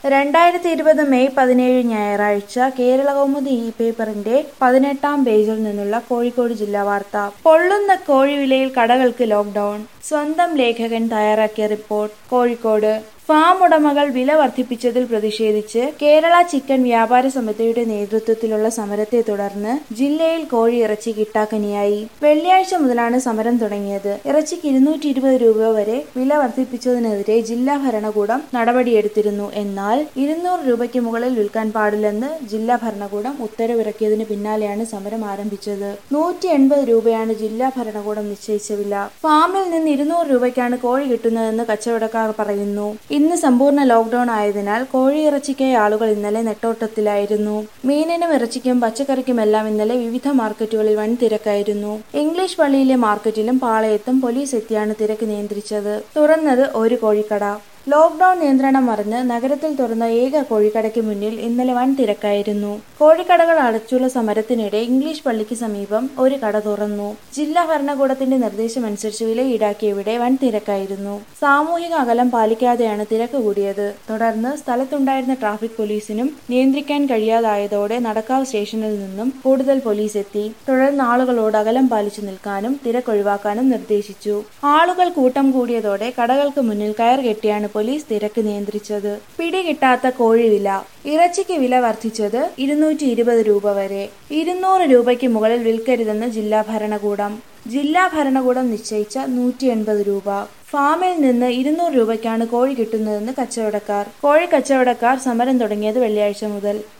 രണ്ടായിരത്തി ഇരുപത് മെയ് പതിനേഴ് ഞായറാഴ്ച കേരളകൗമുദി ഇ പേപ്പറിന്റെ പതിനെട്ടാം പേജിൽ നിന്നുള്ള കോഴിക്കോട് ജില്ലാ വാർത്ത പൊള്ളുന്ന കോഴിവിലയിൽ കടകൾക്ക് ലോക്ഡൌൺ സ്വന്തം ലേഖകൻ തയ്യാറാക്കിയ റിപ്പോർട്ട് കോഴിക്കോട് ഫാം ഉടമകൾ വില വർദ്ധിപ്പിച്ചതിൽ പ്രതിഷേധിച്ച് കേരള ചിക്കൻ വ്യാപാര സമിതിയുടെ നേതൃത്വത്തിലുള്ള സമരത്തെ തുടർന്ന് ജില്ലയിൽ കോഴി ഇറച്ചി കിട്ടാക്കനിയായി വെള്ളിയാഴ്ച മുതലാണ് സമരം തുടങ്ങിയത് ഇറച്ചിക്ക് ഇരുന്നൂറ്റി ഇരുപത് രൂപ വരെ വില വർദ്ധിപ്പിച്ചതിനെതിരെ ജില്ലാ ഭരണകൂടം നടപടിയെടുത്തിരുന്നു എന്നാൽ ഇരുന്നൂറ് രൂപയ്ക്ക് മുകളിൽ വിൽക്കാൻ പാടില്ലെന്ന് ജില്ലാ ഭരണകൂടം ഉത്തരവിറക്കിയതിന് പിന്നാലെയാണ് സമരം ആരംഭിച്ചത് നൂറ്റി എൺപത് രൂപയാണ് ജില്ലാ ഭരണകൂടം നിശ്ചയിച്ച വില ഫാമിൽ നിന്ന് ഇരുന്നൂറ് രൂപയ്ക്കാണ് കോഴി കിട്ടുന്നതെന്ന് കച്ചവടക്കാർ പറയുന്നു ഇന്ന് സമ്പൂർണ്ണ ലോക്ഡൌൺ ആയതിനാൽ കോഴിയിറച്ചിക്കായി ആളുകൾ ഇന്നലെ നെട്ടോട്ടത്തിലായിരുന്നു മീനിനും ഇറച്ചിക്കും പച്ചക്കറിക്കുമെല്ലാം ഇന്നലെ വിവിധ മാർക്കറ്റുകളിൽ വൻ തിരക്കായിരുന്നു ഇംഗ്ലീഷ് പള്ളിയിലെ മാർക്കറ്റിലും പാളയത്തും പോലീസ് എത്തിയാണ് തിരക്ക് നിയന്ത്രിച്ചത് തുറന്നത് ഒരു കോഴിക്കട ലോക്ഡൌൺ നിയന്ത്രണം മറിഞ്ഞ് നഗരത്തിൽ തുറന്ന ഏക കോഴിക്കടയ്ക്ക് മുന്നിൽ ഇന്നലെ വൻ തിരക്കായിരുന്നു കോഴിക്കടകൾ അടച്ചുള്ള സമരത്തിനിടെ ഇംഗ്ലീഷ് പള്ളിക്ക് സമീപം ഒരു കട തുറന്നു ജില്ലാ ഭരണകൂടത്തിന്റെ നിർദ്ദേശമനുസരിച്ച് വില ഈടാക്കിയവിടെ വൻ തിരക്കായിരുന്നു സാമൂഹിക അകലം പാലിക്കാതെയാണ് തിരക്ക് കൂടിയത് തുടർന്ന് സ്ഥലത്തുണ്ടായിരുന്ന ട്രാഫിക് പോലീസിനും നിയന്ത്രിക്കാൻ കഴിയാതായതോടെ നടക്കാവ് സ്റ്റേഷനിൽ നിന്നും കൂടുതൽ പോലീസ് എത്തി തുടർന്ന് ആളുകളോട് അകലം പാലിച്ചു നിൽക്കാനും തിരക്കൊഴിവാക്കാനും നിർദ്ദേശിച്ചു ആളുകൾ കൂട്ടം കൂടിയതോടെ കടകൾക്ക് മുന്നിൽ കയർ കെട്ടിയാണ് പോലീസ് തിരക്ക് നിയന്ത്രിച്ചത് പിടികിട്ടാത്ത കോഴിവില ഇറച്ചിക്ക് വില വർദ്ധിച്ചത് ഇരുന്നൂറ്റി ഇരുപത് രൂപ വരെ ഇരുന്നൂറ് രൂപയ്ക്ക് മുകളിൽ വിൽക്കരുതെന്ന് ജില്ലാ ഭരണകൂടം ജില്ലാ ഭരണകൂടം നിശ്ചയിച്ച നൂറ്റി എൺപത് രൂപ ഫാമിൽ നിന്ന് ഇരുന്നൂറ് രൂപയ്ക്കാണ് കോഴി കിട്ടുന്നതെന്ന് കച്ചവടക്കാർ കോഴി കച്ചവടക്കാർ സമരം തുടങ്ങിയത് വെള്ളിയാഴ്ച മുതൽ